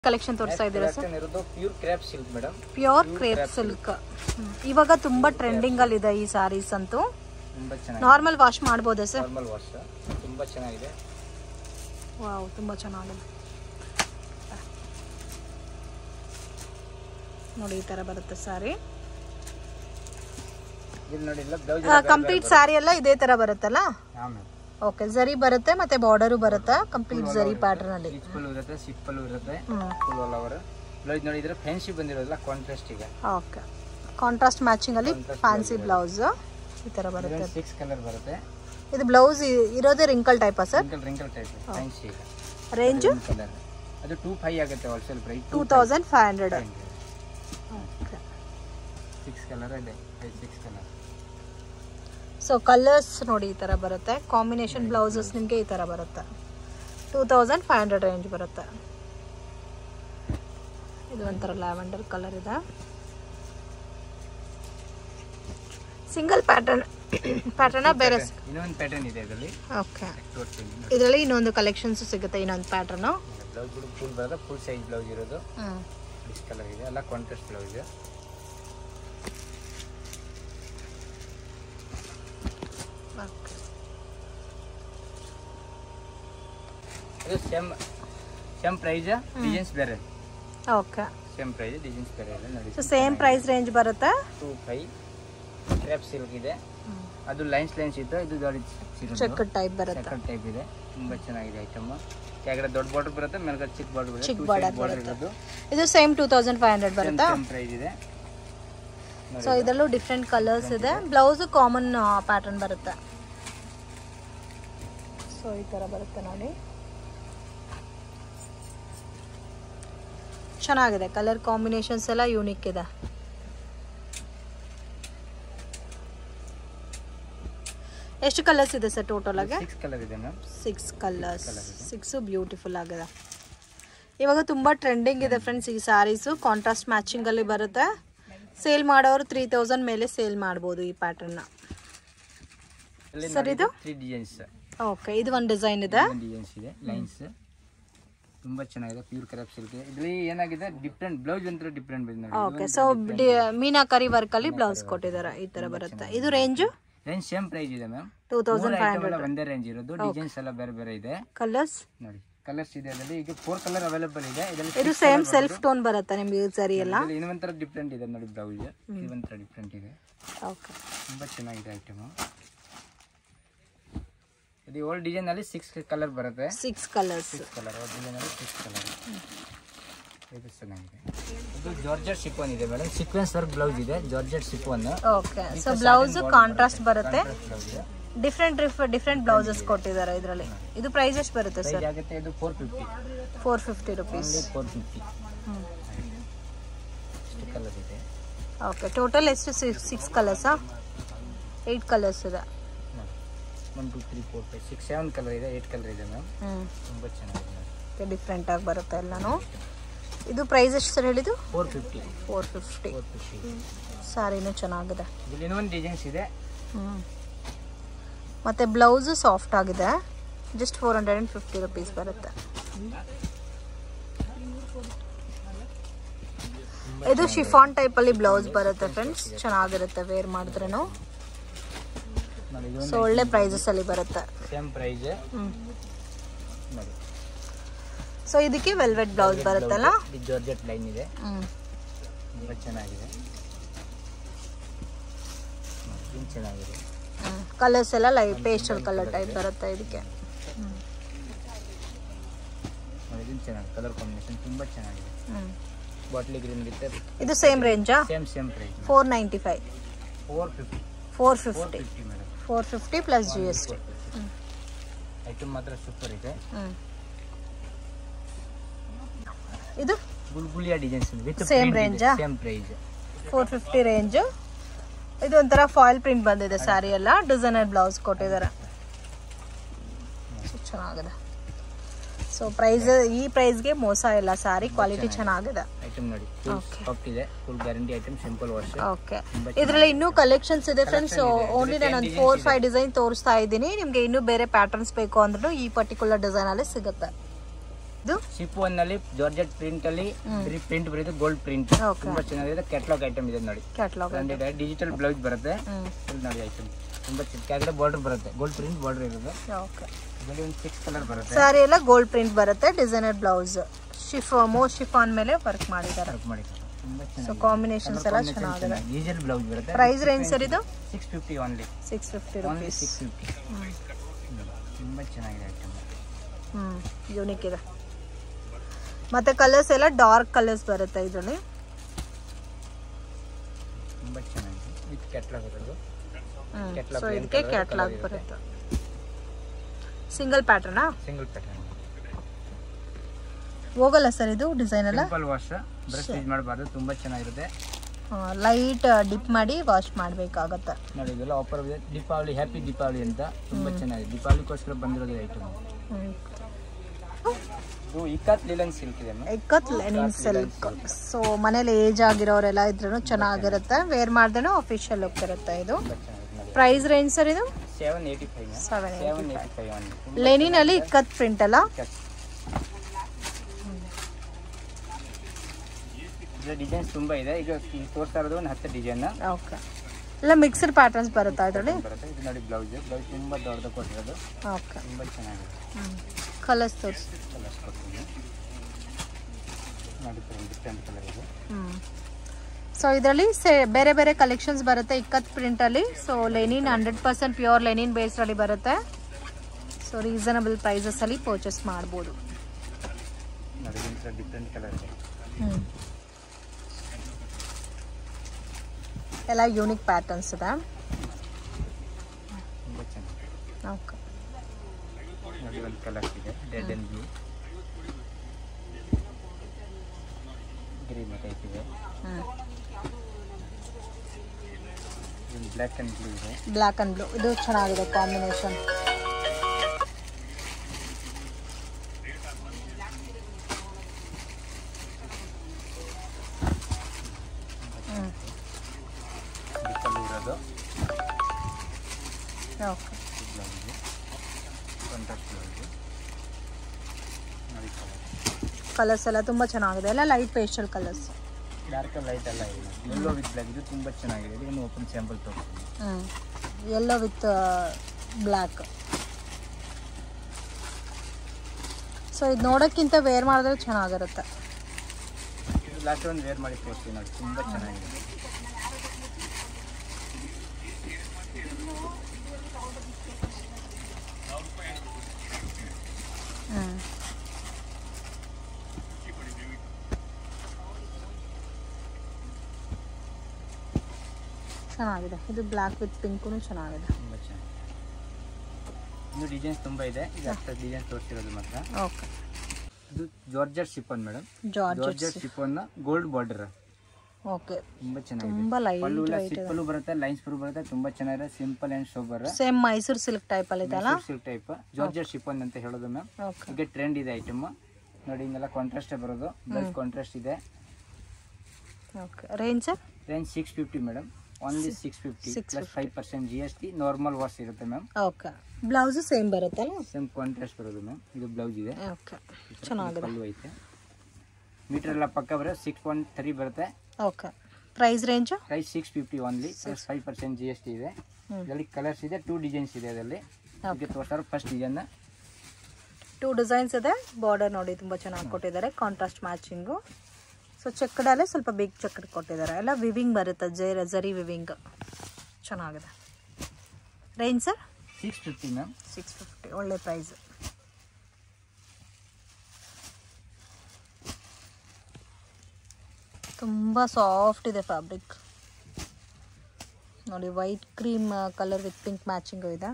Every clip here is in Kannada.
ಕಲೆಕ್ಷನ್ ತೋರಿಸ್ತಾ ಇದ್ದೀರಾ ಸರ್ ಕಲೆಕ್ಷನ್ ಇರೋದು pure crepe silk madam pure crepe silk ಇವಾಗ ತುಂಬಾ ಟ್ರೆಂಡಿಂಗ್ ಅಲ್ಲಿ ಇದೆ ಈ ಸಾರೀಸ್ ಅಂತೂ ತುಂಬಾ ಚೆನ್ನಾಗಿದೆ ನಾರ್ಮಲ್ ವಾಶ್ ಮಾಡ್ಬೋದಾ ಸರ್ ನಾರ್ಮಲ್ ವಾಶ್ ತುಂಬಾ ಚೆನ್ನಾಗಿದೆ ವಾವ್ ತುಂಬಾ ಚೆನ್ನಾಗಿದೆ ನೋಡಿ ಈ ತರ ಬರುತ್ತೆ ಸಾರಿ ಇಲ್ಲಿ ನೋಡಿ ಇಲ್ಲ ಬ್ಲೌಸ್ ಕಂಪ್ಲೀಟ್ ಸಾರಿ ಎಲ್ಲ ಇದೇ ತರ ಬರುತ್ತಲ್ಲ ಹಾ ಮ್ಯಾಮ್ ಓಕೆ ಜರಿ ಬರುತ್ತೆ ಮತ್ತೆ ಬಾರ್ಡರು ಬರುತ್ತೆ ಕಂಪ್ಲೀಟ್ ಜರಿ ಪ್ಯಾಟರ್ನ್ ಅಲ್ಲಿ ಸಿಂಪಲ್ ಇರುತ್ತೆ ಸಿಂಪಲ್ ಇರುತ್ತೆ hmm full all over blouse ನೋಡಿದ್ರೆ ಫ್ಯಾನ್ಸಿ ಬಂದಿರೋದಿಲ್ಲ ಕಾಂಟ್ರಾಸ್ಟ್ ಈಗ ಓಕೆ ಕಾಂಟ್ರಾಸ್ಟ್ ಮ್ಯಾಚಿಂಗ್ ಅಲ್ಲಿ ಫ್ಯಾನ್ಸಿ ಬ್ಲೌಸ್ ಈ ತರ ಬರುತ್ತೆ ಸಿಕ್ಸ್ ಕಲರ್ ಬರುತ್ತೆ ಇದು ಬ್ಲೌಸ್ ಇರೋದೇ ರಿಂಕಲ್ ಟೈಪಾ sir wrinkle wrinkle type fancy ಈಗ ರೇಂಜ್ ಕಲರ್ ಅದು ಟೂ ಫೈವ್ ಆಗುತ್ತೆ wholesale price two thousand five hundred six colour ಇದೆ ಸಿಕ್ಸ್ ಕಲರ್ ಸೊ ಕಲರ್ಸ್ ನೋಡಿ ಈ ತರ ಬರುತ್ತೆ ಕಾಂಬಿನೇಷನ್ ಬ್ಲೌಸಸ್ ನಿಮಗೆ ಈ ತರ ಬರುತ್ತೆ two thousand five hundred range ಬರುತ್ತೆ ಇದು ಒಂಥರ ಲ್ಯಾವೆಂಡರ್ ಕಲರ್ ಇದೆ ಸಿಂಗಲ್ ಪ್ಯಾಟರ್ನ್ ಪ್ಯಾಟರ್ನ ಬೇರೆ ಇನ್ನೊಂದು ಪ್ಯಾಟರ್ನ್ ಇದೆ ಇದರಲ್ಲಿ ಓಕೆ ತೋರಿಸ್ತೀನಿ ಇದರಲ್ಲಿ ಇನ್ನೊಂದು ಕಲೆಕ್ಷನ್ಸ್ ಸಿಗುತ್ತೆ ಇನ್ನೊಂದು ಪ್ಯಾಟರ್ನು ಬ್ಲೌಸ್ ಫುಲ್ ಬರೋದು ಫುಲ್ ಸೈಜ್ ಬ್ಲೌಸ್ ಇರೋದು ಹ್ಞೂ ಡಿಸ್ ಕಲರ್ ಇದೆ ಎಲ್ಲ ಕಾಂಟ್ರಾಸ್ಟ್ ಬ್ಲೌಸ್ ಓಕೆ ಇದು ಸೇಮ್ ಸೇಮ್ ಪ್ರೈಸ್ ಡಿಸೈನ್ಸ್ ಬೇರೆ ಓಕೆ ಸೇಮ್ ಪ್ರೈಸ್ ಡಿಸೈನ್ಸ್ ಬೇರೆ ಇದೆ ನೋಡಿ ಸೊ ಸೇಮ್ ಪ್ರೈಸ್ ರೇಂಜ್ ಬರುತ್ತೆ ಟೂ ಫೈವ್ ಕ್ರೇಪ್ ಸಿಲ್ಕ್ ಇದೆ ಅದು ಲೈನ್ಸ್ ಲೈನ್ಸ್ ಇತ್ತು ಇದು ದೊಡ್ಡ ಚೆಕ್ ಟೈಪ್ ಬರುತ್ತೆ ಸೆಕೆಂಡ್ ಟೈಪ್ ಇದೆ ತುಂಬಾ ಚೆನ್ನಾಗಿದೆ ಐಟಮ್ ಕೆಳಗಡೆ ದೊಡ್ಡ ಬಾರ್ಡರ್ ಬರುತ್ತೆ ಮೇಲ್ಗಡೆ ಚಿಕ್ಕ ಬಾರ್ಡರ್ ಬರುತ್ತೆ ಚಿಕ್ಕ ಟೂ border ಸೈಡ್ ಬಾರ್ಡರ್ ಬರುತ್ತೆ. ಇರೋದು ಇದು same two thousand five hundred same ಬರುತ್ತಾ ಸೇಮ್ ಪ್ರೈಸ್ ಇದೆ ಸೊ ಇದರಲ್ಲೂ ಡಿಫ್ರೆಂಟ್ ಕಲರ್ಸ್ ಇದೆ ಬ್ಲೌಸ್ ಕಾಮನ್ ಪ್ಯಾಟರ್ನ್ ಬರುತ್ತೆ ಸೊ ಈ ತರ ಬರುತ್ತೆ ನೋಡಿ ಚೆನ್ನಾಗಿದೆ ಕಲರ್ ಕಾಂಬಿನೇಷನ್ಸ್ ಎಲ್ಲ ಯೂನಿಕ್ ಇದೆ ಎಷ್ಟು ಕಲರ್ಸ್ ಇದೆ ಸರ್ ಟೋಟಲ್ ಆಗಿ ಸಿಕ್ಸ್ ಕಲರ್ ಇದೆ ma'am six colours six beautiful ಆಗಿದೆ ಇವಾಗ ತುಂಬ ಟ್ರೆಂಡಿಂಗ್ ಇದೆ ಫ್ರೆಂಡ್ಸ್ ಈ ಸ್ಯಾರೀಸು ಕಾಂಟ್ರಾಸ್ಟ್ ಮ್ಯಾಚಿಂಗಲ್ಲಿ ಬರುತ್ತೆ ಸೇಲ್ ಮಾಡೋರು ತ್ರೀ ತೌಸಂಡ್ ಮೇಲೆ ಸೇಲ್ ಮಾಡ್ಬೋದು ಈ ಪ್ಯಾಟರ್ನ ಸರ್ ಇದು ತ್ರೀ ಡಿಸೈನ್ಸ್ ಓಕೆ ಇದು ಒಂದು ಡಿಸೈನ್ ಇದೆ ಡಿಸೈನ್ಸ್ ಇದೆ ಲೈನ್ಸ್ ತುಂಬಾ ಚೆನ್ನಾಗಿದೆ ಪ್ಯೂರ್ ಕ್ರೇಪ್ ಸಿಲ್ಕ್ ಇದ್ರಲ್ಲಿ ಏನಾಗಿದೆ ಡಿಫ್ರೆಂಟ್ ಬ್ಲೌಸ್ ಒಂಥರ ಡಿಫ್ರೆಂಟ್ ಬಂದಿದೆ ನೋಡಿ ಓಕೆ ಸೊ ಮೀನಾಕರಿ ವರ್ಕಲ್ಲಿ ಬ್ಲೌಸ್ ಕೊಟ್ಟಿದ್ದಾರೆ ಈ ಥರ ಬರುತ್ತೆ ಇದು ರೇಂಜು ರೇಂಜ್ ಸೇಮ್ ಪ್ರೈಸ್ ಇದೆ ma'am two thousand five item ಎಲ್ಲ ಒಂದೇ ರೇಂಜ್ ಇರೋದು ಡಿಸೈನ್ಸ್ ಎಲ್ಲ ಬೇರೆ ಬೇರೆ ಇದೆ ಕಲರ್ಸ್ ನೋಡಿ ಕಲರ್ಸ್ ಇದೆ ಅದರಲ್ಲಿ ಈಗ ಫೋರ್ ಕಲರ್ ಅವೈಲೇಬಲ್ ಇದೆ ಇದರಲ್ಲಿ ಇದು ಸೇಮ್ ಸೆಲ್ಫ್ ಟೋನ್ ಬರುತ್ತೆ ನಿಮಗೆ ಸರಿ ಎಲ್ಲ ಇದರಲ್ಲಿ ಇನ್ನೊಂಥರ ಡಿಫ್ರೆಂಟ್ ಇದೆ ನೋಡಿ ಬ್ಲೌಸ್ ಇದು ಒಂಥರ ಡಿಫ್ರೆಂಟ್ ಇದೆ ಓಕೆ ತುಂಬಾ ಚೆನ್ನಾಗಿದೆ ಐಟಮ್ ಇದು ಓಲ್ಡ್ ಡಿಸೈನ್ ಅಲ್ಲಿ ಸಿಕ್ಸ್ ಕಲರ್ ಬರುತ್ತೆ six colours six colour old design ಅಲ್ಲಿ ಸಿಕ್ಸ್ ಕಲರ್ ಇದು ಚೆನ್ನಾಗಿದೆ ಇದು ಜಾರ್ಜೆಟ್ ಸಿಕ್ವನ್ ಇದೆ ಮೇಡಮ್ ಸೀಕ್ವೆನ್ಸ್ ವರ್ಕ್ ಬ್ಲೌಸ್ ಇದೆ georgette sequin okay so blouse contrast ಬರುತ್ತೆ ಬ್ಲೌಸ್ ಡಿಫ್ರೆಂಟ್ ಡಿಫ್ರೆಂಟ್ ಬ್ಲೌಸಸ್ ಕೊಟ್ಟಿದ್ದಾರೆ ಇದರಲ್ಲಿ ಇದು ಪ್ರೈಸ್ ಎಷ್ಟು ಬರುತ್ತೆ ಸರ್ ಪ್ರೈಸ್ ಆಗುತ್ತೆ ಇದು four fifty four fifty rupees only four fifty ಇಷ್ಟು ಕಲರ್ ಇದೆ ಓಕೆ ಟೋಟಲ್ ಎಷ್ಟು ಸಿಕ್ಸ್ ಕಲರ್ಸಾ ಏಯ್ಟ್ ಕಲರ್ಸ್ ಇದೆ one two three four five six seven colour ಇದೆ ಏಯ್ಟ್ ಕಲರ್ ಇದೆ ಮ್ಯಾಮ್ ಹ್ಞೂ ತುಂಬ ಚೆನ್ನಾಗಿದೆ ಮ್ಯಾಮ್ ಡಿಫ್ರೆಂಟ್ ಆಗಿ ಬರುತ್ತೆ ಎಲ್ಲನೂ ಇದು ಪ್ರೈಸ್ ಎಷ್ಟು ಸರ್ ಹೇಳಿದ್ದು four fifty four fifty four fifty ಸಾರಿನೂ ಚೆನ್ನಾಗಿದೆ ಇಲ್ಲಿ ಇನ್ನೊಂದು ಡಿಸೈನ್ಸ್ ಇದೆ ಹ್ಞೂ ಮತ್ತು ಬ್ಲೌಸು ಸಾಫ್ಟ್ ಆಗಿದೆ just four hundred and fifty rupees ಬರುತ್ತೆ ಇದು ಶಿಫಾನ್ ಟೈಪಲ್ಲಿ ಬ್ಲೌಸ್ ಬರುತ್ತೆ ಫ್ರೆಂಡ್ಸ್ ಚೆನ್ನಾಗಿರುತ್ತೆ ವೇರ್ ಮಾಡಿದ್ರೂ ನೋಡಿ ಇದು ಸೊ ಒಳ್ಳೆ ಪ್ರೈಸಸ್ ಅಲ್ಲಿ ಬರುತ್ತೆ ಸೇಮ್ ಪ್ರೈಸ್ ಹ್ಞೂ ನೋಡಿ ಸೊ ಇದಕ್ಕೆ ವೆಲ್ವೆಟ್ ಬ್ಲೌಸ್ ಬರುತ್ತಲ್ಲ ಇದು ಜಾರ್ಜೆಟ್ ಲೈನ್ ಇದೆ ಹ್ಞೂ ತುಂಬ ಚೆನ್ನಾಗಿದೆ ನೋಡಿ, ಇದು ಚೆನ್ನಾಗಿದೆ ಕಲರ್ಸ್ ಎಲ್ಲ ಲೈಟ್ ಪೇಸ್ಟಲ್ ಕಲರ್ ಟೈಪ್ ಬರುತ್ತೆ ಇದಕ್ಕೆ ನೋಡಿ ಇದು ಚೆನ್ನಾಗಿದೆ ಕಲರ್ ಕಾಂಬಿನೇಷನ್ ತುಂಬ ಚೆನ್ನಾಗಿದೆ ಹ್ಞೂ ಬಾಟ್ಲಿ ಗ್ರೀನ್ ವಿತ್ ಇದು ಸೇಮ್ ರೇಂಜಾ same same price four ninety five four fifty four four fifty fifty madam four fifty plus G S T item ಮಾತ್ರ ಸೂಪರ್ ಇದೆ ಹ್ಞೂ ಇದು ಗುಲ್ಗುಲಿಯಾ ಡಿಸೈನ್ಸ್ ವಿತ್ Same range ಆ? Same price four fifty range ಇದು ಒಂಥರ ಫಾಯಿಲ್ ಪ್ರಿಂಟ್ ಬಂದಿದೆ ಸ್ಯಾರಿ ಎಲ್ಲ ಡಿಸೈನರ್ ಬ್ಲೌಸ್ ಕೊಟ್ಟಿದ್ದಾರೆ So, ಚೆನ್ನಾಗಿದೆ ಸೊ ಪ್ರೈಸ್ ಈ ಪ್ರೈಸ್ಗೆ ಮೋಸ ಇಲ್ಲ ಸ್ಯಾರಿ ಕ್ವಾಲಿಟಿ ಚೆನ್ನಾಗಿದೆ ಐಟಮ್ ನೋಡಿ ಫುಲ್ ಸಾಫ್ಟ್ ಇದೆ full guarantee item simple wash okay ಇದರಲ್ಲಿ ಇನ್ನೂ ಕಲೆಕ್ಷನ್ಸ್ ಇದೆ ಫ್ರೆಂಡ್ಸ್ ಓನ್ಲಿ ನಾನು ಒಂದು ಫೋರ್ ಫೈವ್ ಡಿಸೈನ್ ತೋರಿಸ್ತಾ ಇದ್ದೀನಿ ನಿಮಗೆ ಇನ್ನೂ ಬೇರೆ ಪ್ಯಾಟರ್ನ್ಸ್ ಬೇಕು ಅಂದ್ರೂ ಈ ಪರ್ಟಿಕ್ಯುಲರ್ ಡಿಸೈನ್ ಅಲ್ಲಿ ಸಿಗುತ್ತೆ ಇದು ಶಿಫೋನ್ ನಲ್ಲಿ ಜಾರ್ಜೆಟ್ ಪ್ರಿಂಟ್ ಅಲ್ಲಿ ಪ್ರಿಂಟ್ ಬರುತ್ತೆ ಗೋಲ್ಡ್ ಪ್ರಿಂಟ್ Okay. ತುಂಬಾ ಚೆನ್ನಾಗಿದೆ ಕ್ಯಾಟ್ಲಾಗ್ ಐಟಮ್ ಇದೆ ನೋಡಿ ಕ್ಯಾಟ್ಲಾಗ್ ಬ್ರಾಂಡೆಡ್ ಡಿಜಿಟಲ್ ಬ್ಲೌಸ್ ಬರುತ್ತೆ ಹ್ಮ್ ಇಲ್ಲಿ ನೋಡಿ ಐಟಮ್ ತುಂಬಾ ಚೆನ್ನ ಕೆಳಗಡೆ ಬಾರ್ಡರ್ ಬರುತ್ತೆ ಗೋಲ್ಡ್ ಪ್ರಿಂಟ್ ಬಾರ್ಡರ್ ಇರುತ್ತೆ ಓಕೆ ಇದರಲ್ಲಿ ಒಂದು ಸಿಕ್ಸ್ ಕಲರ್ ಬರುತ್ತೆ ಸ್ಯಾರಿ ಎಲ್ಲ ಗೋಲ್ಡ್ ಪ್ರಿಂಟ್ ಬರುತ್ತೆ ಡಿಸೈನರ್ ಬ್ಲೌಸ್ ಶಿಫ್ ಮೋ ಶಿಫಾನ್ ಮೇಲೆ ವರ್ಕ್ ಮಾಡಿದ್ದಾರೆ ವರ್ಕ್ ಮಾಡಿ ತುಂಬಾ ಸೊ ಚೆನ್ನಾಗಿದೆ ಕಾಂಬಿನೇಷನ್ಸ್ ಎಲ್ಲ ಚೆನ್ನಾಗಿದೆ ಡಿಜಿಟಲ್ ಬ್ಲೌಸ್ ಬರುತ್ತೆ ಪ್ರೈಸ್ ರೇಂಜ್ ಸರ್ ಇದು six fifty only six fifty only rupees six fifty ತುಂಬಾ ಚೆನ್ನಾಗಿದೆ ಐಟಮ್ ಹ್ಮ್ ಯೂನಿಕ್ ಇದೆ ಮತ್ತೆ ಕಲರ್ಸ್ ಎಲ್ಲ ಡಾರ್ಕ್ ಕಲರ್ಸ್ ಬರುತ್ತೆ ಇದರಲ್ಲಿ ತುಂಬಾ ಚೆನ್ನಾಗಿದೆ ವಿತ್ ಕ್ಯಾಟ್ಲಾಗ್ ಇರೋದು Catalog ಸೊ plain ಇದಕ್ಕೆ colour ಕ್ಯಾಟ್ಲಾಗ್ colour ಬರುತ್ತೆ ಸಿಂಗಲ್ ಪ್ಯಾಟರ್ನಾ ಸಿಂಗಲ್ ಪ್ಯಾಟರ್ನ್ ಹೋಗಲ್ಲ ಸರ್ ಇದು ಡಿಸೈನ್ ಎಲ್ಲ ಸಿಂಪಲ್ ವಾಶ್ ಬ್ರಷ್ ಯೂಸ್ ಮಾಡಬಾರ್ದು ತುಂಬಾ ಚೆನ್ನಾಗಿರುತ್ತೆ ಲೈಟ್ ಡಿಪ್ ಮಾಡಿ ವಾಶ್ ಮಾಡಬೇಕಾಗತ್ತೆ ನೋಡಿ ಇದೆಲ್ಲ ಆಫರ್ ಇದೆ ದೀಪಾವಳಿ ಹ್ಯಾಪಿ ದೀಪಾವಳಿ ಅಂತ ತುಂಬಾ ಚೆನ್ನಾಗಿದೆ ದೀಪಾವಳಿಗೋಸ್ಕರ ಬಂದಿರೋದು ಐಟಮ್ ಇದು ಇಕತ್ ಲಿಲನ್ ಸಿಲ್ಕ್ ಇದೆ ma'am. Ikat linen silk so ಮನೇಲಿ ಏಜ್ ಆಗಿರೋರೆಲ್ಲ ಇದ್ರೂ ಚೆನ್ನಾಗಿರುತ್ತೆ ವೇರ್ ಮಾಡ್ದೇನೋ ಅಫಿಷಿಯಲ್ ಲುಕ್ ಇರುತ್ತೆ ಇದು ತುಂಬಾ ಚೆನ್ನಾಗಿದೆ ನೋಡಿ ಪ್ರೈಸ್ ರೇಂಜ್ ಸರ್ ಇದು seven eighty five seven seven eighty five one linen ಅಲ್ಲಿ ಇಕ್ಕತ್ ಪ್ರಿಂಟ್ ಅಲ್ಲ ಇದು ಡಿಸೈನ್ಸ್ ತುಂಬಾ ಇದೆ ಈಗ ಈ ತೋರ್ತಾ ಇರೋದು ಒಂದು ಹತ್ತು ಡಿಸೈನ್ ಓಕೆ ಎಲ್ಲ ಮಿಕ್ಸ್ಡ್ ಪ್ಯಾಟರ್ನ್ಸ್ ಬರುತ್ತಾ ಇದರಲ್ಲಿ ಬರುತ್ತೆ ಇದು ನೋಡಿ ಬ್ಲೌಸ್ ಬ್ಲೌಸ್ ತುಂಬಾ ದೊಡ್ಡದು ಕೊಟ್ಟಿರೋದು ಓಕೆ ತುಂಬಾ ಚೆನ್ನಾಗಿದೆ ಕಲರ್ಸ್ ತೋರಿಸಿ ಕಲರ್ಸ್ ಕೊಡ್ತೀನಿ ನೋಡಿ ಡಿಫ್ರೆಂಟ್ ಕಲರ್ ಇದೆ ಹ್ಮ್ ಸೊ ಇದರಲ್ಲಿ ಸೇ ಬೇರೆ ಬೇರೆ ಕಲೆಕ್ಷನ್ಸ್ ಬರುತ್ತೆ ಇಕ್ಕತ್ ಪ್ರಿಂಟಲ್ಲಿ so linen hundred percent pure linen ಬೇಸ್ಡಲ್ಲಿ ಬರುತ್ತೆ ಸೊ ರೀಸನಬಲ್ ಪ್ರೈಸಸಲ್ಲಿ ಪರ್ಚೇಸ್ ಮಾಡ್ಬೋದು ನೋಡಿ ಇಂಥ ಡಿಫ್ರೆಂಟ್ ಕಲರ್ ಇದೆ ಎಲ್ಲ ಯೂನಿಕ್ ಪ್ಯಾಟರ್ನ್ಸ್ ಇದೆ ತುಂಬಾ ಚೆನ್ನಾಗಿದೆ ಓಕೆ ನೋಡಿ ಒಂದು ಕಲರ್ಸ್ ಇದೆ red and blue green type ಇದೆ ಒಂದು ಬ್ಲ್ಯಾಕ್ ಆ್ಯಂಡ್ ಬ್ಲೂ ಇದೆ ಬ್ಲ್ಯಾಕ್ ಆ್ಯಂಡ್ ಬ್ಲೂ ಇದು ಚೆನ್ನಾಗಿದೆ ಕಾಂಬಿನೇಷನ್ ಡಿಪ್ಪಲ್ಲಿ ಇರೋದು ಓಕೆ ಬ್ಲೌಸು ಕಾಂಟ್ರಾಸ್ಟ್ ಬ್ಲೌಸು ನೋಡಿ ಕಲರ್ ಕಲರ್ಸ್ ಎಲ್ಲ ತುಂಬ ಚೆನ್ನಾಗಿದೆ ಎಲ್ಲ light pastel colours dark light ಎಲ್ಲ ಇಲ್ಲ ಎಲ್ಲೋ ವಿತ್ ಬ್ಲ್ಯಾಕ್ ಇದು ತುಂಬ ಚೆನ್ನಾಗಿದೆ ಇದನ್ನು ಓಪನ್ ಸ್ಯಾಂಪಲ್ ತೋರಿಸ್ತೀನಿ ಹ್ಞೂ ಎಲ್ಲೋ ವಿತ್ ಬ್ಲ್ಯಾಕ್ ಸೊ ಇದು ನೋಡೋಕ್ಕಿಂತ ವೇರ್ ಮಾಡಿದ್ರೆ ಚೆನ್ನಾಗಿರುತ್ತೆ ಇದು ಲಾಸ್ಟ್ ಒಂದು ವೇರ್ ಮಾಡಿ ತೋರಿಸ್ತೀನಿ ನೋಡಿ ತುಂಬ ಚೆನ್ನಾಗಿದೆ ಹ್ಞೂ ಚೆನ್ನಾಗಿದೆ ಇದು ಬ್ಲ್ಯಾಕ್ ವಿತ್ ಪಿಂಕು ಚೆನ್ನಾಗಿದೆ ತುಂಬ ಚೆನ್ನಾಗಿದೆ ಇನ್ನು ಡಿಸೈನ್ಸ್ ತುಂಬ ಇದೆ ಈಗ ಅಷ್ಟು ಡಿಸೈನ್ ತೋರಿಸಿರೋದು ಮಾತ್ರ ಓಕೆ ಇದು georgette chiffon madam georgette georgette chiffon gold border okay ತುಂಬ ಚೆನ್ನಾಗಿದೆ ತುಂಬ ಲೈಟ್ ಪಲ್ಲು ಎಲ್ಲ ಸಿಪ್ಪಲು ಬರುತ್ತೆ ಲೈನ್ಸ್ ಬರು ಬರುತ್ತೆ ತುಂಬ ಚೆನ್ನಾಗಿದೆ simple and sober same Mysore silk ಟೈಪಲ್ಲಿ ಇದೆಯಲ್ಲ ಸಿಲ್ಕ್ ಟೈಪ್ ಜಾರ್ಜರ್ ಶಿಫಾನ್ ಅಂತ ಹೇಳೋದು ಮ್ಯಾಮ್ ಓಕೆ ಈಗ ಟ್ರೆಂಡ್ ಇದೆ ಐಟಮ್ ನೋಡಿ ಹಿಂಗೆಲ್ಲ ಕಾಂಟ್ರಾಸ್ಟೇ ಬರೋದು ಬ್ಲೌಸ್ ಕಾಂಟ್ರಾಸ್ಟ್ ಇದೆ okay range sir range six fifty madam only six fifty 650. Plus five percent G S T normal wash ಇರುತ್ತೆ ಮ್ಯಾಮ್ ಓಕೆ ಬ್ಲೌಸು ಸೇಮ್ ಬರುತ್ತಲ್ಲ ಸೇಮ್ ಕಾಂಟ್ರಾಸ್ಟ್ ಬರೋದು ಮ್ಯಾಮ್ ಇದು ಬ್ಲೌಸ್ ಇದೆ ಓಕೆ ಚೆನ್ನಾಗಿದೆ ಪಲ್ಲು ಐತೆ ಮೀಟರ್ ಎಲ್ಲ ಪಕ್ಕ ಬರೋ ಸಿಕ್ಸ್ ಪಾಯಿಂಟ್ ತ್ರೀ ಬರುತ್ತೆ okay price range price six fifty only plus five percent G S T ಇದೆ ಹ್ಮ್. ಇದರಲ್ಲಿ ಕಲರ್ಸ್ ಇದೆ ಟೂ ಡಿಸೈನ್ಸ್ ಇದೆ ಅದರಲ್ಲಿ ಇದಕ್ಕೆ ತೋರಿಸ್ತಾರೆ ಫಸ್ಟ್ ಡಿಸೈನ್ ಟೂ ಡಿಸೈನ್ಸ್ ಇದೆ ಬಾರ್ಡರ್ ನೋಡಿ ತುಂಬ ಚೆನ್ನಾಗಿ ಕೊಟ್ಟಿದ್ದಾರೆ ಕಾಂಟ್ರಾಸ್ಟ್ ಮ್ಯಾಚಿಂಗು ಸೊ ಚೆಕ್ಕಡಲ್ಲೇ ಸ್ವಲ್ಪ ಬಿಗ್ ಚೆಕ್ಕಡ್ ಕೊಟ್ಟಿದ್ದಾರೆ ಎಲ್ಲ ವಿವಿಂಗ್ ಬರುತ್ತೆ ಜೈ ಜರಿ ವಿವಿಂಗ್ ಚೆನ್ನಾಗಿದೆ range sir six fifty ma'am six fifty ಒಳ್ಳೆ ಪ್ರೈಸ್ ತುಂಬ ಸಾಫ್ಟ್ ಇದೆ ಫ್ಯಾಬ್ರಿಕ್ ನೋಡಿ white cream colour with pink matching ಇದೆ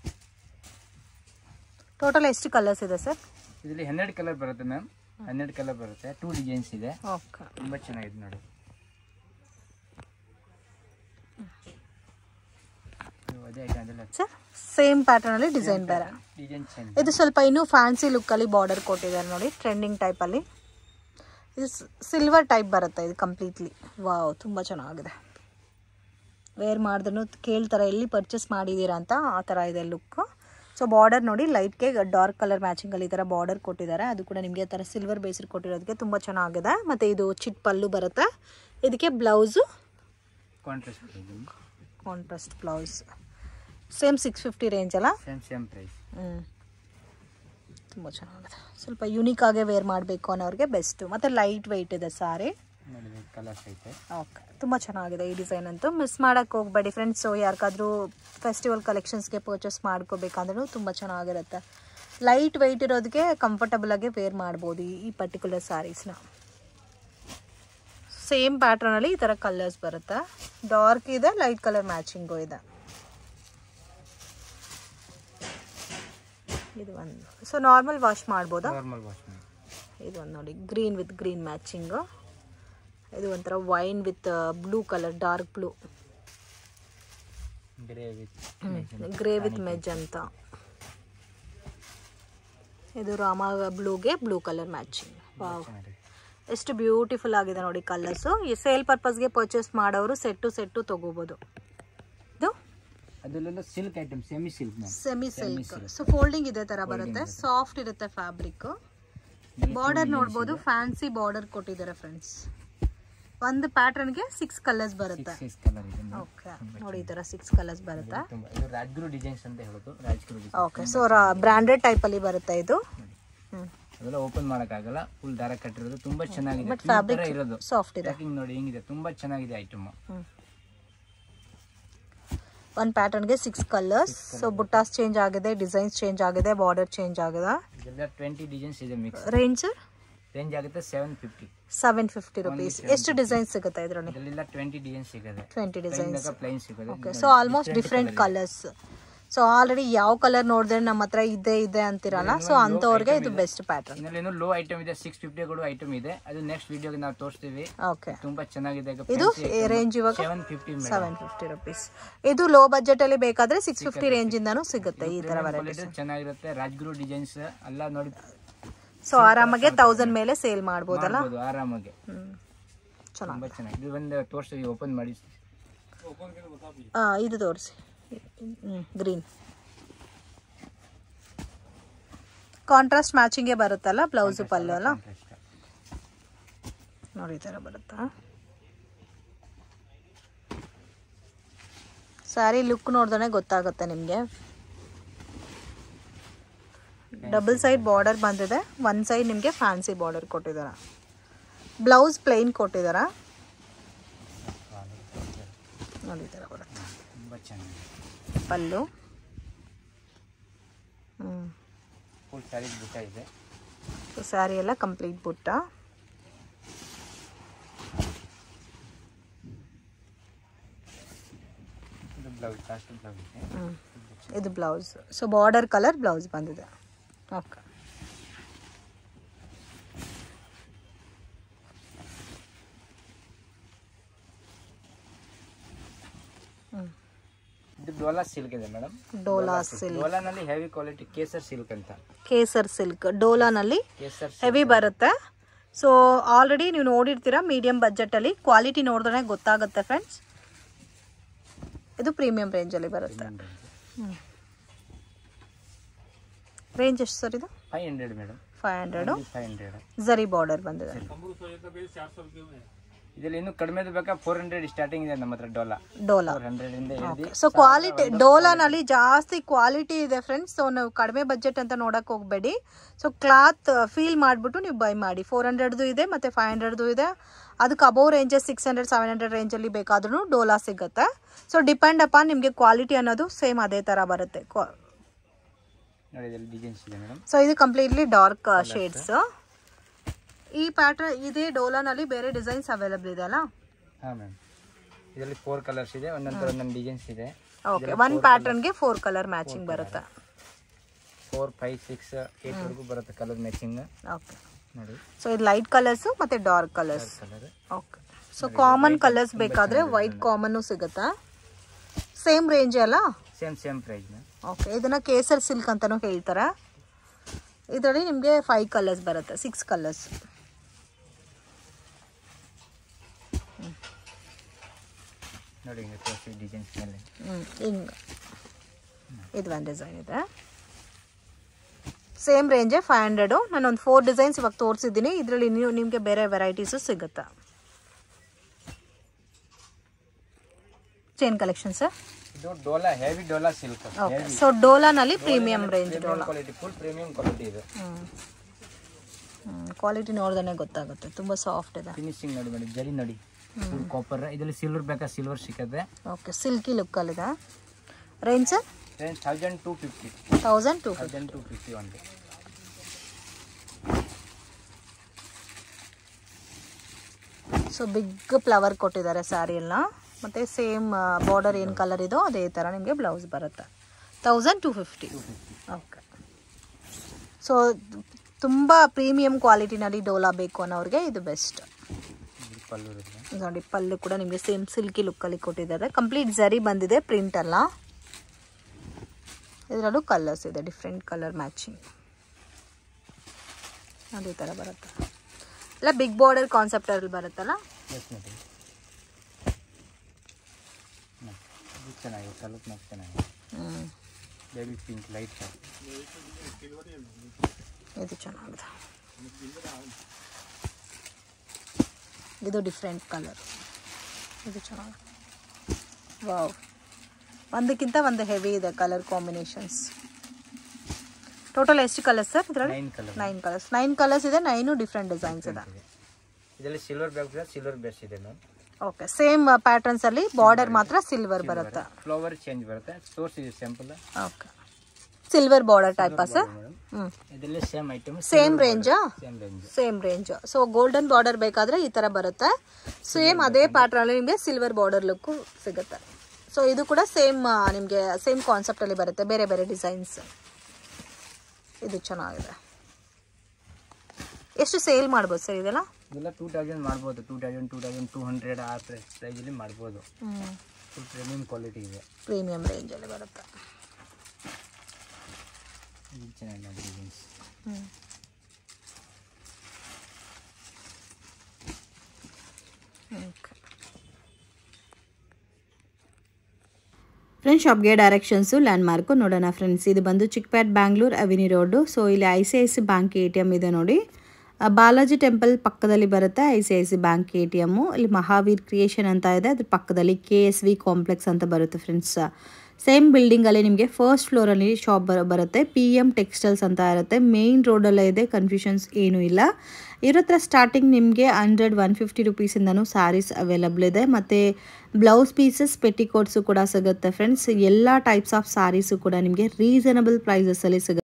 ಟೋಟಲ್ ಎಷ್ಟು ಕಲರ್ಸ್ ಇದೆ ಸರ್ ಇದರಲ್ಲಿ ಹನ್ನೆರಡು ಕಲರ್ ಬರುತ್ತೆ ಮ್ಯಾಮ್ ಹನ್ನೆರಡು ಕಲರ್ ಬರುತ್ತೆ ಟೂ ಡಿಸೈನ್ಸ್ ಇದೆ ಓಕೆ ತುಂಬ ಚೆನ್ನಾಗಿದೆ ನೋಡಿ ಇದು ಅದೇ ಐಟಮ್ ಅದೆಲ್ಲ ಸರ್ ಸೇಮ್ ಪ್ಯಾಟರ್ನಲ್ಲಿ ಡಿಸೈನ್ ಬೇರೆ ಡಿಸೈನ್ ಚೇಂಜ್ ಇದು ಸ್ವಲ್ಪ ಇನ್ನೂ ಫ್ಯಾನ್ಸಿ ಲುಕ್ಕಲ್ಲಿ ಬಾರ್ಡರ್ ಕೊಟ್ಟಿದ್ದಾರೆ ನೋಡಿ ಟ್ರೆಂಡಿಂಗ್ ಟೈಪಲ್ಲಿ ಇದು ಸಿಲ್ವರ್ ಟೈಪ್ ಬರುತ್ತೆ ಇದು ಕಂಪ್ಲೀಟ್ಲಿ ವಾವ್ ತುಂಬ ಚೆನ್ನಾಗಿದೆ ವೇರ್ ಮಾಡಿದ್ರೂ ಕೇಳ್ತಾರೆ ಎಲ್ಲಿ ಪರ್ಚೇಸ್ ಮಾಡಿದ್ದೀರಾ ಅಂತ ಆ ಥರ ಇದೆ ಲುಕ್ಕು ಸೊ ಬಾರ್ಡರ್ ನೋಡಿ ಲೈಟ್ಗೆ ಡಾರ್ಕ್ ಕಲರ್ ಮ್ಯಾಚಿಂಗಲ್ಲಿ ಈ ಥರ ಬಾರ್ಡರ್ ಕೊಟ್ಟಿದ್ದಾರೆ ಅದು ಕೂಡ ನಿಮಗೆ ಥರ ಸಿಲ್ವರ್ ಬೇಸ್ಡ್ ಕೊಟ್ಟಿರೋದಕ್ಕೆ ತುಂಬ ಚೆನ್ನಾಗಿದೆ ಮತ್ತು ಇದು ಚಿಟ್ ಪಲ್ಲು ಬರುತ್ತೆ ಇದಕ್ಕೆ blouse contrast price contrast blouse same six fifty range ಅಲ್ಲ ಸೇಮ್ ಸೇಮ್ ಪ್ರೈಸ್ ಹ್ಞೂ ತುಂಬ ಚೆನ್ನಾಗಿದೆ ಸ್ವಲ್ಪ ಯೂನಿಕ್ ಆಗೇ ವೇರ್ ಮಾಡಬೇಕು ಅನ್ನೋರಿಗೆ ಬೆಸ್ಟು ಮತ್ತು ಲೈಟ್ ವೆಯ್ಟ್ ಇದೆ ಸಾರಿ ನೋಡಿ ಕಲರ್ಸ್ ಐತೆ ಓಕೆ ತುಂಬ ಚೆನ್ನಾಗಿದೆ ಈ ಡಿಸೈನ್ ಅಂತೂ ಮಿಸ್ ಮಾಡೋಕ್ಕೆ ಹೋಗಬೇಡಿ ಫ್ರೆಂಡ್ಸು ಯಾರಿಗಾದ್ರೂ ಫೆಸ್ಟಿವಲ್ ಕಲೆಕ್ಷನ್ಸ್ಗೆ ಪರ್ಚೇಸ್ ಮಾಡ್ಕೋಬೇಕಂದ್ರೂ ತುಂಬ ಚೆನ್ನಾಗಿರುತ್ತೆ ಲೈಟ್ ವೆಯ್ಟ್ ಇರೋದಕ್ಕೆ ಕಂಫರ್ಟಬಲಾಗಿ ವೇರ್ ಮಾಡ್ಬೋದು ಈ- ಈ ಪರ್ಟಿಕ್ಯುಲರ್ ಸ್ಯಾರೀಸ್ನ ಸೇಮ್ ಪ್ಯಾಟ್ರನಲ್ಲಿ ಈ ಥರ ಕಲರ್ಸ್ ಬರುತ್ತೆ ಡಾರ್ಕ್ ಇದೆ ಲೈಟ್ ಕಲರ್ ಮ್ಯಾಚಿಂಗು ಇದೆ ಇದು ಒಂದು ಸೊ ನಾರ್ಮಲ್ ವಾಶ್ ಮಾಡ್ಬೋದಾ ನಾರ್ಮಲ್ ವಾಶ್ ಮಾಡಿ ಇದು ಒಂದು ನೋಡಿ ಗ್ರೀನ್ ವಿತ್ ಗ್ರೀನ್ ಮ್ಯಾಚಿಂಗು ಇದು ಒಂಥರ wine with blue colour dark blue grey with grey with ಮೆಜ್ ಅಂತ ಇದು ರಾಮ ಬ್ಲೂಗೆ ಬ್ಲೂ ಕಲರ್ ಮ್ಯಾಚಿಂಗ್ ವಾವ್ ಚೆನ್ನಾಗಿದೆ ಎಷ್ಟು ಬ್ಯೂಟಿಫುಲ್ ಆಗಿದೆ ನೋಡಿ ಕಲರ್ಸು ಈ ಸೇಲ್ ಪರ್ಪಸ್ಗೆ ಪರ್ಚೇಸ್ ಮಾಡೋರು ಸೆಟ್ಟು ಸೆಟ್ಟು ತೊಗೋಬೋದು ಇದು ಅದರಲ್ಲೆಲ್ಲ silk item semi silk ma'am semi silk so folding ಇದೇ ಥರ ಬರುತ್ತೆ ಸಾಫ್ಟ್ ಇರುತ್ತೆ ಫ್ಯಾಬ್ರಿಕ್ ಬಾರ್ಡರ್ ನೋಡ್ಬೋದು ಫ್ಯಾನ್ಸಿ ಬಾರ್ಡರ್ ಕೊಟ್ಟಿದ್ದಾರೆ ಫ್ರೆಂಡ್ಸ್ ಒಂದು ಪ್ಯಾಟರ್ನ್ಗೆ ಸಿಕ್ಸ್ ಕಲರ್ಸ್ ಬರುತ್ತೆ ಸಿಕ್ಸ್ ಕಲರ್ ಇದೆ madam. ಓಕೆ ನೋಡಿ ಈ ಥರ ಸಿಕ್ಸ್ ಕಲರ್ಸ್ ಬರುತ್ತೆ ತುಂಬಾ ಇದು ರಾಜ್ಗುರು ಡಿಸೈನ್ಸ್ ಅಂತ ಹೇಳೋದು Rajguru design okay so branded ಟೈಪಲ್ಲಿ ಬರುತ್ತೆ ಇದು ಹ್ಞೂ ಅದೆಲ್ಲ ಓಪನ್ ಮಾಡೋಕ್ಕಾಗಲ್ಲ ಫುಲ್ ದಾರ ಕಟ್ಟಿರೋದು ತುಂಬಾ ಚೆನ್ನಾಗಿದೆ ಬಟ್ ಈ ತರ ಫ್ಯಾಬ್ರಿಕ್ ಇರೋದು ಸಾಫ್ಟ್ ಇದೆ ಪ್ಯಾಕಿಂಗ್ ನೋಡಿ ಹೆಂಗಿದೆ ತುಂಬಾ ಚೆನ್ನಾಗಿದೆ ಐಟಮ್ ಒಂದು ಪ್ಯಾಟರ್ನ್ಗೆ six colours so buttas change ಆಗಿದೆ ಡಿಸೈನ್ಸ್ ಚೇಂಜ್ ಆಗಿದೆ ಬಾರ್ಡರ್ ಚೇಂಜ್ ಆಗಿದೆ ಇದೆಲ್ಲ ಟ್ವೆಂಟಿ ಡಿಸೈನ್ಸ್ ಇದೆ ಮಿಕ್ಸ್ ರೇಂಜ್ ರೇಂಜ್ ಆಗುತ್ತೆ seven fifty seven fifty rupees ಎಷ್ಟು ಡಿಸೈನ್ಸ್ ಸಿಗುತ್ತೆ ಇದರಲ್ಲಿ ಇದರಲ್ಲೆಲ್ಲ ಟ್ವೆಂಟಿ ಡಿಸೈನ್ ಸಿಗುತ್ತೆ ಟ್ವೆಂಟಿ ಡಿಸೈನ್ಸ್ ಪ್ಲೈನ್ ಸಿಗುತ್ತೆ okay so almost different colours so already ಯಾವ ಕಲರ್ ನೋಡಿದ್ರೆ ನಮ್ಮ ಹತ್ರ ಇದೆ ಇದೆ ಅಂತಿರಲ್ಲ ಸೊ ಅಂಥವ್ರಿಗೆ ಇದು ಬೆಸ್ಟ್ ಪ್ಯಾಟರ್ನ್ ಇನ್ನೇನು ಲೋ ಐಟಮ್ ಇದೆ ಸಿಕ್ಸ್ ಫಿಫ್ಟಿ ಕೂಡ ಐಟಮ್ ಇದೆ ಅದು ನೆಕ್ಸ್ಟ್ ವಿಡಿಯೋಗೆ ನಾವು ತೋರಿಸ್ತೀವಿ ಓಕೆ ತುಂಬಾ ಚೆನ್ನಾಗಿದೆ ಇದು ರೇಂಜ್ ಇವಾಗ seven fifty seven fifty rupees ಇದು ಲೋ ಬಜೆಟ್ ಅಲ್ಲಿ ಬೇಕಾದ್ರೆ ಸಿಕ್ಸ್ ಫಿಫ್ಟಿ ರೇಂಜ್ ಇಂದಾನು ಸಿಗುತ್ತೆ ಈ ತರ ವೆರೈಟೀಸ್ ಚೆನ್ನಾಗಿರುತ್ತೆ ರಾಜ್ಗುರು ಡಿಸೈನ್ಸ್ ಎಲ್ಲ ನೋಡಿ ಸೊ ಆರಾಮಾಗೆ ತೌಸಂಡ್ ಮೇಲೆ ಸೇಲ್ ಮಾಡ್ಬೋದಲ್ಲ ಮಾಡ್ಬೋದು ಆರಾಮಾಗಿ ಹ್ಮ್ ಚೆನ್ನಾಗಿ ತುಂಬಾ ಚೆನ್ನಾಗಿ ಇದು ಒಂದು ತೋರಿಸ್ತೀವಿ ಓಪನ್ ಮಾಡಿ ಆ, ಇದು ತೋರಿಸಿ ಗ್ರೀನ್ ಕಾಂಟ್ರಾಸ್ಟ್ ಮ್ಯಾಚಿಂಗೇ ಬರುತ್ತಲ್ಲ ಬ್ಲೌಸ್ ಪಲ್ಲು ಅಲ್ಲ ನೋಡಿ ಈ ಥರ ಬರುತ್ತಾ ಸ್ಯಾರಿ ಲುಕ್ ನೋಡಿದ್ರೆ ಗೊತ್ತಾಗುತ್ತೆ ನಿಮಗೆ ಡಬಲ್ ಸೈಡ್ ಬಾರ್ಡರ್ ಬಂದಿದೆ ಒನ್ ಸೈಡ್ ನಿಮಗೆ ಫ್ಯಾನ್ಸಿ ಬಾರ್ಡರ್ ಕೊಟ್ಟಿದ್ದಾರೆ ಬ್ಲೌಸ್ ಪ್ಲೈನ್ ಕೊಟ್ಟಿದ್ದಾರೆ ನೋಡಿ ಈ ಥರ ಬರುತ್ತೆ ತುಂಬಾ ಚೆನ್ನಾಗಿದೆ ಪಲ್ಲು ಹ್ಞೂ ಫುಲ್ ಸ್ಯಾರಿ ಬುಟ್ಟ ಇದೆ ಸೊ ಸ್ಯಾರಿ ಎಲ್ಲ ಕಂಪ್ಲೀಟ್ ಬುಟ್ಟ ಇದು ಬ್ಲೌಸ್ ಲಾಸ್ಟ್ ಬ್ಲೌಸ್ ಇದೆ ಹ್ಞೂ ಇದು blouse so border colour blouse ಬಂದಿದೆ ಓಕೆ ಇದು ಡೋಲಾ ಸಿಲ್ಕ್ ಇದೆ ಮೇಡಮ್ ಡೋಲಾ ಸಿಲ್ಕ್ ಡೋಲಾನಲ್ಲಿ ಹೆವಿ ಕ್ವಾಲಿಟಿ ಕೇಸರ್ ಸಿಲ್ಕ್ ಅಂತ ಕೇಸರ್ ಸಿಲ್ಕ್ ಡೋಲಾನಲ್ಲಿ ಕೇಸರ್ ಹೆವಿ ಬರುತ್ತೆ ಸೊ ಆಲ್ರೆಡಿ ನೀವು ನೋಡಿರ್ತೀರ ಮೀಡಿಯಂ ಬಜೆಟಲ್ಲಿ ಕ್ವಾಲಿಟಿ ನೋಡಿದ್ರೆ ಗೊತ್ತಾಗುತ್ತೆ ಫ್ರೆಂಡ್ಸ್ ಇದು ಪ್ರೀಮಿಯಂ ರೇಂಜಲ್ಲಿ ಬರುತ್ತೆ ರೇಂಜ್ ಎಷ್ಟು ಸರ್ ಇದು five hundred madam five hundred five hundred zari border ಬಂದಿದೆ ಇದರಲ್ಲಿ ಇನ್ನೂ ಕಡಿಮೆದು ಬೇಕಾ ಫೋರ್ ಹಂಡ್ರೆಡ್ ಸ್ಟಾರ್ಟಿಂಗ್ ಇದೆ ನಮ್ಮ ಹತ್ರ ಡೋಲಾ ಡೋಲಾ ಫೋರ್ ಹಂಡ್ರೆಡ್ ಇಂದ ಹಿಡಿದು ಸೊ ಕ್ವಾಲಿಟಿ ಡೋಲಾನಲ್ಲಿ ಜಾಸ್ತಿ ಕ್ವಾಲಿಟಿ ಇದೆ ಫ್ರೆಂಡ್ಸ್ ಸೊ ನಾವು ಕಡಿಮೆ ಬಜೆಟ್ ಅಂತ ನೋಡಕ್ ಹೋಗಬೇಡಿ ಸೊ ಕ್ಲಾತ್ ಫೀಲ್ ಮಾಡಿಬಿಟ್ಟು ನೀವು ಬೈ ಮಾಡಿ ಫೋರ್ ಹಂಡ್ರೆಡ್ದು ಇದೆ ಮತ್ತು ಫೈವ್ ಹಂಡ್ರೆಡ್ದು ಇದೆ ಅದಕ್ಕೆ above ranges six hundred seven hundred ರೇಂಜಲ್ಲಿ ಬೇಕಾದ್ರೂ ಡೋಲಾ ಸಿಗುತ್ತೆ ಸೊ ಡಿಪೆಂಡ್ ಅಪಾನ್ ನಿಮಗೆ ಕ್ವಾಲಿಟಿ ಅನ್ನೋದು ಸೇಮ್ ಅದೇ ಥರ ಬರುತ್ತೆ ನೋಡಿ ಇದರಲ್ಲಿ ಡಿಸೈನ್ಸ್ ಇದೆ ಮೇಡಮ್ ಸೊ ಇದು ಕಂಪ್ಲೀಟ್ಲಿ ಡಾರ್ಕ್ ಶೇಡ್ಸ್ ಈ ಪ್ಯಾಟರ್ನ್ ಇದೇ ಡೋಲಾನಲ್ಲಿ ಬೇರೆ ಡಿಸೈನ್ಸ್ ಅವೈಲಬಲ್ ಇದೆ ಅಲ್ಲ ಹಾಂ ಮ್ಯಾಮ್ ಇದರಲ್ಲಿ ಫೋರ್ ಕಲರ್ಸ್ ಇದೆ ಒಂದೊಂದು ಒಂದೊಂದು ಡಿಸೈನ್ಸ್ ಇದೆ ಓಕೆ ಒನ್ ಪ್ಯಾಟರ್ನ್ಗೆ ಫೋರ್ ಕಲರ್ ಮ್ಯಾಚಿಂಗ್ ಬರುತ್ತೆ ಫೋರ್ ಫೈವ್ ಸಿಕ್ಸ್ ಏಟ್ವರೆಗೂ ಬರುತ್ತೆ ಕಲರ್ ಮ್ಯಾಚಿಂಗ್ ಓಕೆ ನೋಡಿ ಸೊ ಇದು ಲೈಟ್ ಕಲರ್ಸು ಮತ್ತು dark colours colour okay so common colours ಬೇಕಾದರೆ ವೈಟ್ ಕಾಮನ್ನು ಸಿಗುತ್ತಾ ಸೇಮ್ ರೇಂಜ್ ಅಲ್ಲ same same price ma'am okay ಇದನ್ನು ಕೇಸರ್ ಸಿಲ್ಕ್ ಅಂತಲೂ ಹೇಳ್ತಾರೆ ಇದರಲ್ಲಿ ನಿಮಗೆ ಫೈವ್ ಕಲರ್ಸ್ ಬರುತ್ತೆ ಸಿಕ್ಸ್ ಕಲರ್ಸ್ ನೋಡಿ ಹಿಂಗೆ ತೋರಿಸಿ ಡಿಸೈನ್ಸ್ ಮೇಲೆ ಹ್ಞೂ ಹಿಂಗೆ ಇದು ಒಂದು ಡಿಸೈನ್ ಇದೆ ಸೇಮ್ ರೇಂಜೇ ಫೈವ್ ಹಂಡ್ರೆಡು ನಾನು ಒಂದು ಫೋರ್ ಡಿಸೈನ್ಸ್ ಇವಾಗ ತೋರಿಸಿದ್ದೀನಿ ಇದರಲ್ಲಿ ನೀವು ನಿಮಗೆ ಬೇರೆ ವೆರೈಟೀಸು ಸಿಗುತ್ತೆ ಚೈನ್ ಕಲೆಕ್ಷನ್ ಸರ್ ಇದು Dola heavy Dola silk okay so ಡೋಲಾನಲ್ಲಿ premium range Dola quality full premium quality ಇದೆ ಕ್ವಾಲಿಟಿ ನೋಡ್ದೇ ಗೊತ್ತಾಗುತ್ತೆ ತುಂಬ ಸಾಫ್ಟ್ ಇದೆ ಫಿನಿಶಿಂಗ್ ನೋಡಿ ಮೇಡಮ್ ಜರಿ ನೋಡಿ ಫುಲ್ ಕಾಪರ್ ಇದರಲ್ಲಿ ಸಿಲ್ವರ್ ಬೇಕಾ ಸಿಲ್ವರ್ ಸಿಕ್ಕತ್ತೆ ಓಕೆ ಸಿಲ್ಕಿ ಲುಕ್ಕಲ್ಲಿದೆ range sir range thousand two fifty thousand two fifty thousand two fifty ಒಂದು ಸೊ ಬಿಗ್ ಫ್ಲವರ್ ಕೊಟ್ಟಿದ್ದಾರೆ ಸ್ಯಾರಿ ಎಲ್ಲ ಮತ್ತು ಸೇಮ್ ಬಾರ್ಡರ್ ಏನು ಕಲರ್ ಇದೋ ಅದೇ ಥರ ನಿಮಗೆ ಬ್ಲೌಸ್ ಬರುತ್ತೆ thousand two fifty okay so ತುಂಬ ಪ್ರೀಮಿಯಂ ಕ್ವಾಲಿಟಿನಲ್ಲಿ ಡೋಲಾ ಬೇಕು ಅನ್ನೋರಿಗೆ ಇದು ಬೆಸ್ಟ್ ಇದು ಪಲ್ಲು ಇರುತ್ತೆ ನೋಡಿ ಪಲ್ಲು ಕೂಡ ನಿಮಗೆ ಸೇಮ್ ಸಿಲ್ಕಿ ಲುಕ್ಕಲ್ಲಿ ಕೊಟ್ಟಿದ್ದಾರೆ ಕಂಪ್ಲೀಟ್ ಜರಿ ಬಂದಿದೆ ಪ್ರಿಂಟ್ ಎಲ್ಲ ಇದರಲ್ಲೂ ಕಲರ್ಸ್ ಇದೆ ಡಿಫ್ರೆಂಟ್ ಕಲರ್ ಮ್ಯಾಚಿಂಗ್ ಅದೇ ಥರ ಬರುತ್ತೆ ಎಲ್ಲ ಬಿಗ್ ಬಾರ್ಡರ್ ಕಾನ್ಸೆಪ್ಟಲ್ಲಿ ಬರುತ್ತಲ್ಲ ಎಸ್ ಮೇಡಮ್ ಇದು ಚೆನ್ನಾಗಿದೆ ಕಲರ್ ಮತ್ತೆ ಚೆನ್ನಾಗಿದೆ ಹ್ಞೂ ಬೇಬಿ ಪಿಂಕ್ ಲೈಟ್ ಕಲರ್ ಇದು ಚೆನ್ನಾಗಿದೆ ಇದು ಡಿಫ್ರೆಂಟ್ ಕಲರ್ ಇದು ಚೆನ್ನಾಗಿದೆ ವಾವ್ ಒಂದಕ್ಕಿಂತ ಒಂದು ಹೆವಿ ಇದೆ ಕಲರ್ ಕಾಂಬಿನೇಷನ್ಸ್ ಟೋಟಲ್ ಎಷ್ಟು ಕಲರ್ಸ್ ಸರ್ ಇದರಲ್ಲಿ nine colour nine colours nine colours ಇದೆ ನೈನು ಡಿಫ್ರೆಂಟ್ ಡಿಸೈನ್ಸ್ ಇದೆ ಇದರಲ್ಲಿ ಸಿಲ್ವರ್ ಬ್ಯಾಗ್ ಇದೆ ಸಿಲ್ವರ್ ಬೇಸ್ ಇದೆ ಮ್ಯಾಮ್ ಓಕೆ ಸೇಮ್ ಪ್ಯಾಟರ್ನ್ಸ್ ಅಲ್ಲಿ ಬಾರ್ಡರ್ ಮಾತ್ರ ಸಿಲ್ವರ್ ಬರುತ್ತೆ ಫ್ಲವರ್ ಚೇಂಜ್ ಬರುತ್ತೆ ಸೋರ್ಸ್ ಇದೆ sample okay silver border type sir madam ಹ್ಞೂ ಇದರಲ್ಲಿ ಸೇಮ್ ಐಟಮ್ ಸೇಮ್ ರೇಂಜಾ same range same range so golden border ಬೇಕಾದ್ರೆ ಈ ತರ ಬರುತ್ತೆ ಸೇಮ್ ಅದೇ ಪ್ಯಾಟರ್ನ್ ಅಲ್ಲಿ ನಿಮಗೆ ಸಿಲ್ವರ್ ಬಾರ್ಡರ್ ಲುಕ್ ಸಿಗುತ್ತೆ ಸೊ ಇದು ಕೂಡ ಸೇಮ್ ನಿಮಗೆ ಸೇಮ್ ಕಾನ್ಸೆಪ್ಟ್ ಅಲ್ಲಿ ಬರುತ್ತೆ ಬೇರೆ ಬೇರೆ ಡಿಸೈನ್ಸ್ ಇದು ಚೆನ್ನಾಗಿದೆ ಎಷ್ಟು ಸೇಲ್ ಮಾಡ್ಬೋದು ಸರ್ ಇದೆಲ್ಲ ಇದೆಲ್ಲ ಟೂ ತೌಸಂಡ್ ಮಾಡ್ಬೋದು two thousand two thousand two hundred ಆ ಪ್ರೈಸ್ ಪ್ರೈಸಲ್ಲಿ ಮಾಡ್ಬೋದು ಫುಲ್ ಪ್ರೀಮಿಯಂ ಕ್ವಾಲಿಟಿ ಇದೆ ಪ್ರೀಮಿಯಂ ರೇಂಜಲ್ಲಿ ಬರುತ್ತೆ ಇದು ಚೆನ್ನಾಗಿದೆ ಡಿಸೈನ್ಸ್ ಫ್ರೆಂಡ್ಸ್ ಶಾಪ್ಗೆ ಡೈರೆಕ್ಷನ್ಸು ಲ್ಯಾಂಡ್ ಮಾರ್ಕು ನೋಡೋಣ ಫ್ರೆಂಡ್ಸ್ ಇದು ಬಂದು Chickpet Bangalore avenue road so ಇಲ್ಲಿ I C I C bank A T M ಇದೆ ನೋಡಿ ಆ, ಬಾಲಾಜಿ ಟೆಂಪಲ್ ಪಕ್ಕದಲ್ಲಿ ಬರುತ್ತೆ I C I C bank A T M ಇಲ್ಲಿ ಮಹಾವೀರ್ ಕ್ರಿಯೇಷನ್ ಅಂತ ಇದೆ ಅದ್ರ ಪಕ್ಕದಲ್ಲಿ ಕೆ ಎಸ್ ವಿ ಕಾಂಪ್ಲೆಕ್ಸ್ ಅಂತ ಬರುತ್ತೆ ಫ್ರೆಂಡ್ಸ್ ಸೇಮ್ ಬಿಲ್ಡಿಂಗಲ್ಲಿ ನಿಮಗೆ ಫಸ್ಟ್ ಫ್ಲೋರಲ್ಲಿ ಶಾಪ್ ಬರ ಬರುತ್ತೆ ಪಿ ಎಮ್ ಟೆಕ್ಸ್ಟೈಲ್ಸ್ ಅಂತ ಇರುತ್ತೆ ಮೇಯ್ನ್ ರೋಡಲ್ಲೇ ಇದೆ ಕನ್ಫ್ಯೂಷನ್ಸ್ ಏನೂ ಇಲ್ಲ ಇವ್ರ ಹತ್ರ ಸ್ಟಾರ್ಟಿಂಗ್ ನಿಮಗೆ ಹಂಡ್ರೆಡ್ ಒನ್ ಫಿಫ್ಟಿ ರುಪೀಸಿಂದನೂ ಸ್ಯಾರೀಸ್ ಅವೈಲಬಲ್ ಇದೆ ಮತ್ತು ಬ್ಲೌಸ್ ಪೀಸಸ್ ಪೆಟಿಕೋಟ್ಸು ಕೂಡ ಸಿಗುತ್ತೆ ಫ್ರೆಂಡ್ಸ್ ಎಲ್ಲ ಟೈಪ್ಸ್ ಆಫ್ ಸ್ಯಾರೀಸು ಕೂಡ ನಿಮಗೆ ರೀಸನಬಲ್ ಪ್ರೈಸಸಲ್ಲಿ ಸಿಗುತ್ತೆ